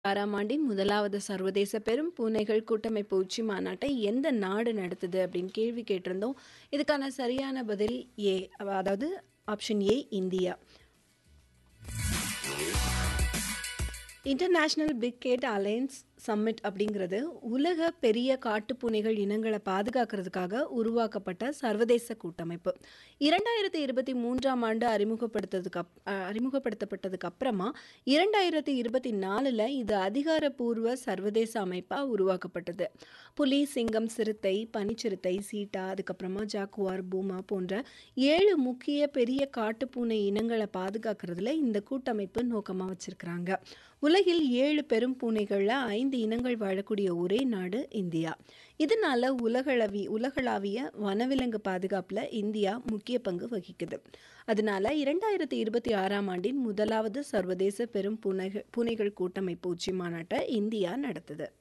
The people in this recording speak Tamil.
ஆறாம் ஆண்டின் முதலாவது சர்வதேச பெரும் பூனைகள் கூட்டமைப்பு உச்சி மாநாட்டை எந்த நாடு நடத்துது அப்படின்னு கேள்வி கேட்டிருந்தோம் இதுக்கான சரியான பதில் ஏ அதாவது option A India international big cat alliance summit அப்படிங்கிறது உலக பெரிய காட்டுப்பூனைகள் இனங்களை பாதுகாக்கிறதுக்காக உருவாக்கப்பட்ட சர்வதேச கூட்டமைப்பு இரண்டாயிரத்தி இருபத்தி மூன்றாம் ஆண்டு அறிமுகப்படுத்ததுக்கு அப் அஹ், அறிமுகப்படுத்தப்பட்டதுக்கு அப்புறமா இரண்டாயிரத்தி இருபத்தி நாலில் இது அதிகாரப்பூர்வ சர்வதேச அமைப்பாக உருவாக்கப்பட்டது புலி சிங்கம் சிறுத்தை பனிச்சிறுத்தை சீட்டா அதுக்கப்புறமா ஜாக்குவார் பூமா போன்ற ஏழு முக்கிய பெரிய காட்டுப்பூனை இனங்களை பாதுகாக்கிறதுல இந்த கூட்டமைப்பு நோக்கமாக வச்சிருக்கிறாங்க உலகில் ஏழு பெரும் பூனைகளில் ஐந்து இனங்கள் வாழக்கூடிய ஒரே நாடு இந்தியா இதனால உலகளவி உலகளாவிய வனவிலங்கு பாதுகாப்பில் இந்தியா முக்கிய பங்கு வகிக்குது அதனால இரண்டாயிரத்தி இருபத்தி ஆறாம் ஆண்டின் முதலாவது சர்வதேச பெரும் பூனைகள் பூனைகள் கூட்டமைப்பு உச்சி மாநாட்டை இந்தியா நடத்துது